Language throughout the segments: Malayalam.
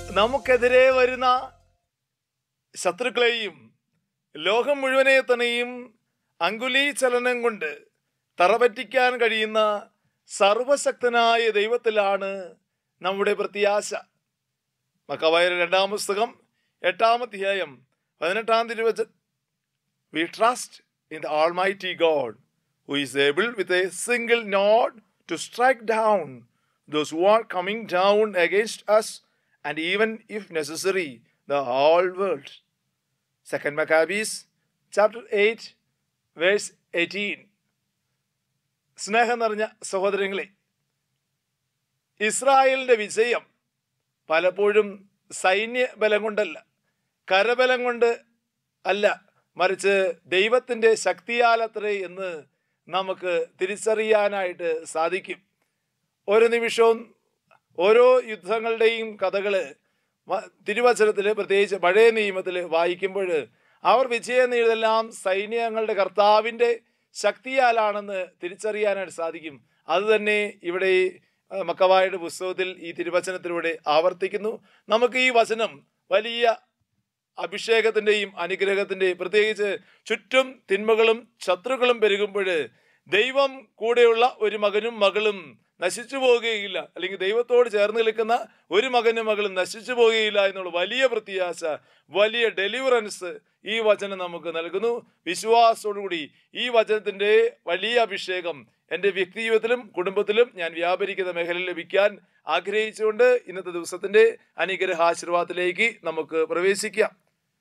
നമുക്കെതിരെ വരുന്ന ശത്രുക്കളെയും ലോകം മുഴുവനെ തന്നെയും അങ്കുലി ചലനം കൊണ്ട് തറപറ്റിക്കാൻ കഴിയുന്ന സർവശക്തനായ ദൈവത്തിലാണ് നമ്മുടെ പ്രത്യാശ മക്കവായ രണ്ടാം പുസ്തകം എട്ടാം അധ്യായം പതിനെട്ടാം തിരുവച we trust in the almighty God who is able with a single nod to strike down those who are coming down against us and even if necessary the whole world second maccabees chapter 8 verse 18 സ്നേഹം നിറഞ്ഞ സഹോദരങ്ങളെ ഇസ്രായേലിന്റെ വിജയം പലപ്പോഴും സൈന്യ ബലം കൊണ്ടല്ല കരബലം കൊണ്ട് അല്ല മറിച്ച് ദൈവത്തിൻ്റെ ശക്തിയാലത്രേ എന്ന് നമുക്ക് തിരിച്ചറിയാനായിട്ട് സാധിക്കും ഓരോ നിമിഷവും ഓരോ യുദ്ധങ്ങളുടെയും കഥകൾ തിരുവചനത്തിൽ പ്രത്യേകിച്ച് പഴയ നിയമത്തിൽ വായിക്കുമ്പോൾ അവർ വിജയം നേടിയതെല്ലാം സൈന്യങ്ങളുടെ കർത്താവിൻ്റെ ശക്തിയാലാണെന്ന് തിരിച്ചറിയാനായിട്ട് സാധിക്കും അതുതന്നെ ഇവിടെ ഈ ആ, മക്കവായുടെ പുസ്തകത്തിൽ ഈ തിരുവചനത്തിലൂടെ ആവർത്തിക്കുന്നു നമുക്ക് ഈ വചനം വലിയ അഭിഷേകത്തിൻ്റെയും അനുഗ്രഹത്തിൻ്റെയും പ്രത്യേകിച്ച് ചുറ്റും തിന്മകളും ശത്രുക്കളും പെരുകുമ്പോൾ ദൈവം കൂടെയുള്ള ഒരു മകനും മകളും നശിച്ചു പോവുകയില്ല അല്ലെങ്കിൽ ദൈവത്തോട് ചേർന്ന് നിൽക്കുന്ന ഒരു മകനും മകളും നശിച്ചു പോവുകയില്ല എന്നുള്ള വലിയ പ്രത്യാശ വലിയ ഡെലിവറൻസ് ഈ വചനം നമുക്ക് നൽകുന്നു വിശ്വാസത്തോടുകൂടി ഈ വചനത്തിൻ്റെ വലിയ അഭിഷേകം എൻ്റെ വ്യക്തിജീവിതത്തിലും കുടുംബത്തിലും ഞാൻ വ്യാപരിക്കുന്ന മേഖലയിൽ ലഭിക്കാൻ ആഗ്രഹിച്ചുകൊണ്ട് ഇന്നത്തെ ദിവസത്തിൻ്റെ അനുഗ്രഹാശീർവാദത്തിലേക്ക് നമുക്ക് പ്രവേശിക്കാം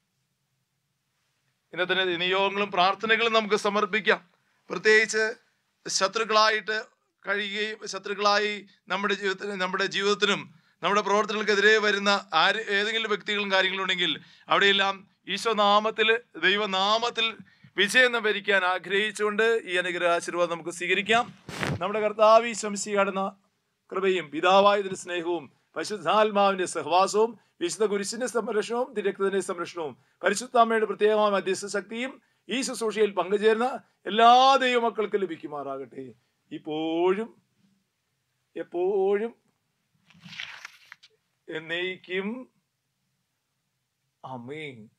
ഇന്നത്തെ നിയോഗങ്ങളും പ്രാർത്ഥനകളും നമുക്ക് സമർപ്പിക്കാം പ്രത്യേകിച്ച് ശത്രുക്കളായിട്ട് കഴിയുകയും ശത്രുക്കളായി നമ്മുടെ ജീവിതത്തിന് നമ്മുടെ ജീവിതത്തിനും നമ്മുടെ പ്രവർത്തനങ്ങൾക്കെതിരെ വരുന്ന ആര് ഏതെങ്കിലും വ്യക്തികളും കാര്യങ്ങളും ഉണ്ടെങ്കിൽ അവിടെയെല്ലാം ഈശോനാമത്തിൽ ദൈവനാമത്തിൽ വിജയം ഭരിക്കാൻ ആഗ്രഹിച്ചുകൊണ്ട് ഈ അനുഗ്രഹ ആശീർവാദം നമുക്ക് സ്വീകരിക്കാം നമ്മുടെ കർത്താവ് ഈശംസി കടന്ന കൃപയും പിതാവായതിന്റെ സ്നേഹവും പരിശുദ്ധാത്മാവിന്റെ സഹവാസവും വിശുദ്ധ കുരിശിന്റെ സംരക്ഷണവും തിരക്തത്തിന്റെ സംരക്ഷണവും പരിശുദ്ധാമ്മയുടെ പ്രത്യേകമായ മധ്യസ്ഥ ശക്തിയും ഈ ശുശ്രൂഷയിൽ പങ്കുചേരുന്ന എല്ലാ ദൈവമക്കൾക്കും ലഭിക്കുമാറാകട്ടെ ഇപ്പോഴും എപ്പോഴും എന്നേക്കും അമേൻ